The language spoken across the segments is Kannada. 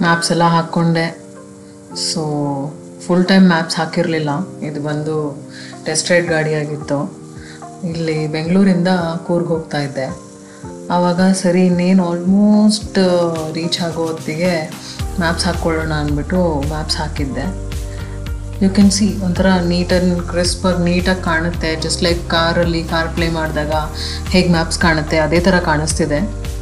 ಮ್ಯಾಪ್ಸ್ ಎಲ್ಲ ಹಾಕ್ಕೊಂಡೆ ಸೊ ಫುಲ್ ಟೈಮ್ ಮ್ಯಾಪ್ಸ್ ಹಾಕಿರಲಿಲ್ಲ ಇದು ಬಂದು ಟೆಸ್ಟ್ ರೈಡ್ ಗಾಡಿಯಾಗಿತ್ತು ಇಲ್ಲಿ ಬೆಂಗಳೂರಿಂದ ಕೂರ್ಗ್ ಹೋಗ್ತಾ ಇದ್ದೆ ಆವಾಗ ಸರಿ ಇನ್ನೇನು ಆಲ್ಮೋಸ್ಟ್ ರೀಚ್ ಆಗೋ ಹೊತ್ತಿಗೆ ಮ್ಯಾಪ್ಸ್ ಹಾಕ್ಕೊಳ್ಳೋಣ ಅಂದ್ಬಿಟ್ಟು ಮ್ಯಾಪ್ಸ್ ಹಾಕಿದ್ದೆ ಯು ಕ್ಯಾನ್ ಸಿ ಒಂಥರ ನೀಟಾಗಿ ಕ್ರಿಸ್ಪಾಗಿ ನೀಟಾಗಿ ಕಾಣುತ್ತೆ ಜಸ್ಟ್ ಲೈಕ್ ಕಾರಲ್ಲಿ ಕಾರ್ ಪ್ಲೇ ಮಾಡಿದಾಗ ಹೇಗೆ ಮ್ಯಾಪ್ಸ್ ಕಾಣುತ್ತೆ ಅದೇ ಥರ ಕಾಣಿಸ್ತಿದೆ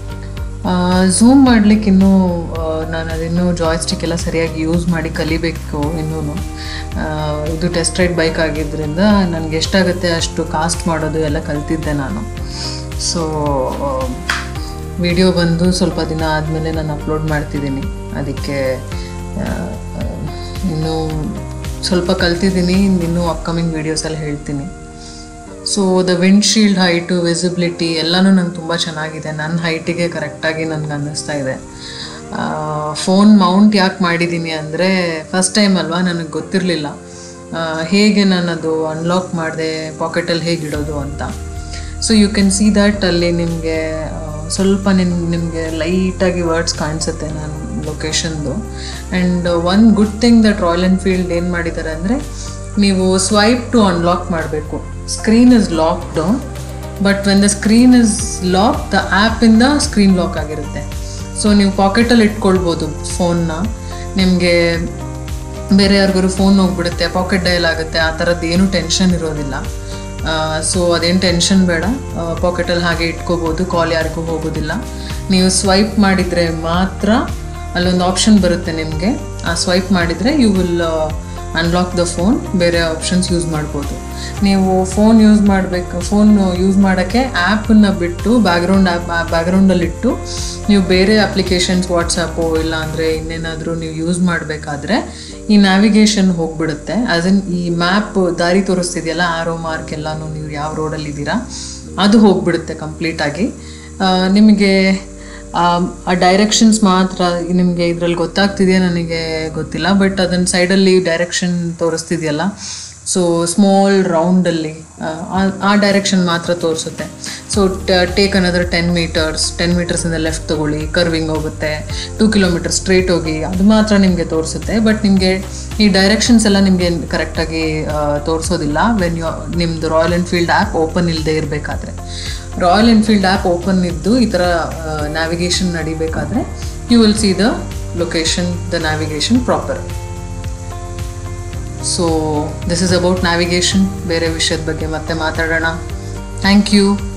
ಝೂಮ್ ಮಾಡ್ಲಿಕ್ಕೆ ಇನ್ನೂ ಆ, ನಾನು ಅದಿನ್ನೂ ಜಾಯ್ಸ್ಟಿಕ್ ಎಲ್ಲ ಸರಿಯಾಗಿ ಯೂಸ್ ಮಾಡಿ ಕಲಿಬೇಕು ಇನ್ನೂ ಇದು ಟೆಸ್ಟ್ ರೈಡ್ ಬೈಕ್ ಆಗಿದ್ದರಿಂದ ನನಗೆ ಎಷ್ಟಾಗುತ್ತೆ ಅಷ್ಟು ಕಾಸ್ಟ್ ಮಾಡೋದು ಎಲ್ಲ ಕಲ್ತಿದ್ದೆ ನಾನು ಸೊ ವಿಡಿಯೋ ಬಂದು ಸ್ವಲ್ಪ ದಿನ ಆದಮೇಲೆ ನಾನು ಅಪ್ಲೋಡ್ ಮಾಡ್ತಿದ್ದೀನಿ ಅದಕ್ಕೆ ಆ, ಆ, ಇನ್ನೂ ಸ್ವಲ್ಪ ಕಲ್ತಿದ್ದೀನಿ ಇನ್ನೂ ಅಪ್ಕಮಿಂಗ್ ವೀಡಿಯೋಸಲ್ಲಿ ಹೇಳ್ತೀನಿ so the windshield height visibility ಎಲ್ಲನೂ ನಂಗೆ ತುಂಬ ಚೆನ್ನಾಗಿದೆ ನನ್ನ ಹೈಟಿಗೆ ಕರೆಕ್ಟಾಗಿ ನನಗೆ ಅನ್ನಿಸ್ತಾ ಇದೆ ಫೋನ್ ಮೌಂಟ್ ಯಾಕೆ ಮಾಡಿದ್ದೀನಿ ಅಂದರೆ ಫಸ್ಟ್ ಟೈಮ್ ಅಲ್ವಾ ನನಗೆ ಗೊತ್ತಿರಲಿಲ್ಲ ಹೇಗೆ ನಾನು ಅದು ಅನ್ಲಾಕ್ ಮಾಡಿದೆ ಪಾಕೆಟಲ್ಲಿ ಹೇಗೆ ಇಡೋದು ಅಂತ so you can see that ಅಲ್ಲಿ ನಿಮಗೆ ಸ್ವಲ್ಪ ನಿಮ್ ನಿಮಗೆ ಲೈಟಾಗಿ ವರ್ಡ್ಸ್ ಕಾಣಿಸುತ್ತೆ ನಾನು ಲೊಕೇಶನ್ದು and one good thing that Royal Enfield ಏನು ಮಾಡಿದ್ದಾರೆ ಅಂದರೆ ನೀವು ಸ್ವೈಪ್ ಟು ಅನ್ಲಾಕ್ ಮಾಡಬೇಕು screen is locked but when the screen is lock the ಆ್ಯಪಿಂದ ಸ್ಕ್ರೀನ್ ಲಾಕ್ ಆಗಿರುತ್ತೆ ಸೊ ನೀವು ಪಾಕೆಟಲ್ಲಿ ಇಟ್ಕೊಳ್ಬೋದು ಫೋನ್ನ ನಿಮಗೆ ಬೇರೆ ಯಾರಿಗಾರು ಫೋನ್ ಹೋಗ್ಬಿಡುತ್ತೆ ಪಾಕೆಟ್ ಡಯಲ್ ಆಗುತ್ತೆ ಆ ಥರದ್ದು ಏನೂ ಟೆನ್ಷನ್ ಇರೋದಿಲ್ಲ ಸೊ ಅದೇನು ಟೆನ್ಷನ್ ಬೇಡ ಪಾಕೆಟಲ್ಲಿ ಹಾಗೆ ಇಟ್ಕೋಬೋದು ಕಾಲ್ ಯಾರಿಗೂ ಹೋಗೋದಿಲ್ಲ ನೀವು ಸ್ವೈಪ್ ಮಾಡಿದರೆ ಮಾತ್ರ ಅಲ್ಲೊಂದು ಆಪ್ಷನ್ ಬರುತ್ತೆ ನಿಮಗೆ ಆ ಸ್ವೈಪ್ ಮಾಡಿದರೆ you will unlock the phone ಬೇರೆ ಆಪ್ಷನ್ಸ್ ಯೂಸ್ ಮಾಡ್ಬೋದು ನೀವು ಫೋನ್ ಯೂಸ್ ಮಾಡಬೇಕು ಫೋನ್ ಯೂಸ್ ಮಾಡೋಕ್ಕೆ ಆ್ಯಪನ್ನು ಬಿಟ್ಟು ಬ್ಯಾಕ್ಗ್ರೌಂಡ್ ಆ್ಯಪ್ ಬ್ಯಾಕ್ಗ್ರೌಂಡಲ್ಲಿಟ್ಟು ನೀವು ಬೇರೆ ಅಪ್ಲಿಕೇಶನ್ಸ್ ವಾಟ್ಸಪ್ಪು ಇಲ್ಲ ಅಂದರೆ ಇನ್ನೇನಾದರೂ ನೀವು ಯೂಸ್ ಮಾಡಬೇಕಾದ್ರೆ ಈ ನ್ಯಾವಿಗೇಷನ್ ಹೋಗ್ಬಿಡುತ್ತೆ ಆಸ್ ಇನ್ ಈ ಮ್ಯಾಪ್ ದಾರಿ ತೋರಿಸ್ತಿದೆಯಲ್ಲ ಆರೋ ಮಾರ್ಕ್ ಎಲ್ಲನೂ ನೀವು ಯಾವ ರೋಡಲ್ಲಿ ಇದ್ದೀರಾ ಅದು ಹೋಗ್ಬಿಡುತ್ತೆ ಕಂಪ್ಲೀಟಾಗಿ ನಿಮಗೆ ಆ ಡೈರೆಕ್ಷನ್ಸ್ ಮಾತ್ರ ನಿಮಗೆ ಇದರಲ್ಲಿ ಗೊತ್ತಾಗ್ತಿದೆಯಾ ನನಗೆ ಗೊತ್ತಿಲ್ಲ ಬಟ್ ಅದನ್ನ ಸೈಡಲ್ಲಿ ಡೈರೆಕ್ಷನ್ ತೋರಿಸ್ತಿದೆಯಲ್ಲ ಸೊ ಸ್ಮಾಲ್ ರೌಂಡಲ್ಲಿ ಆ ಡೈರೆಕ್ಷನ್ ಮಾತ್ರ ತೋರಿಸುತ್ತೆ so take another ten metres ten ಮೀಟರ್ಸಿಂದ ಲೆಫ್ಟ್ ತೊಗೊಳ್ಳಿ ಕರ್ವಿಂಗ್ ಹೋಗುತ್ತೆ ಟೂ ಕಿಲೋಮೀಟರ್ ಸ್ಟ್ರೇಟ್ ಹೋಗಿ ಅದು ಮಾತ್ರ ನಿಮಗೆ ತೋರಿಸುತ್ತೆ ಬಟ್ ನಿಮಗೆ ಈ ಡೈರೆಕ್ಷನ್ಸ್ ಎಲ್ಲ ನಿಮಗೆ ಕರೆಕ್ಟಾಗಿ ತೋರಿಸೋದಿಲ್ಲ ವೆನ್ ಯು ನಿಮ್ಮದು ರಾಯಲ್ ಎನ್ಫೀಲ್ಡ್ ಆ್ಯಪ್ ಓಪನ್ ಇಲ್ಲದೆ ಇರಬೇಕಾದ್ರೆ ರಾಯಲ್ ಎನ್ಫೀಲ್ಡ್ ಆ್ಯಪ್ ಓಪನ್ ಇದ್ದು ಈ ಥರ ನ್ಯಾವಿಗೇಷನ್ ನಡಿಬೇಕಾದ್ರೆ you will see the location the navigation proper so this is about navigation ಬೇರೆ ವಿಷಯದ ಬಗ್ಗೆ ಮತ್ತೆ ಮಾತಾಡೋಣ ಥ್ಯಾಂಕ್ ಯು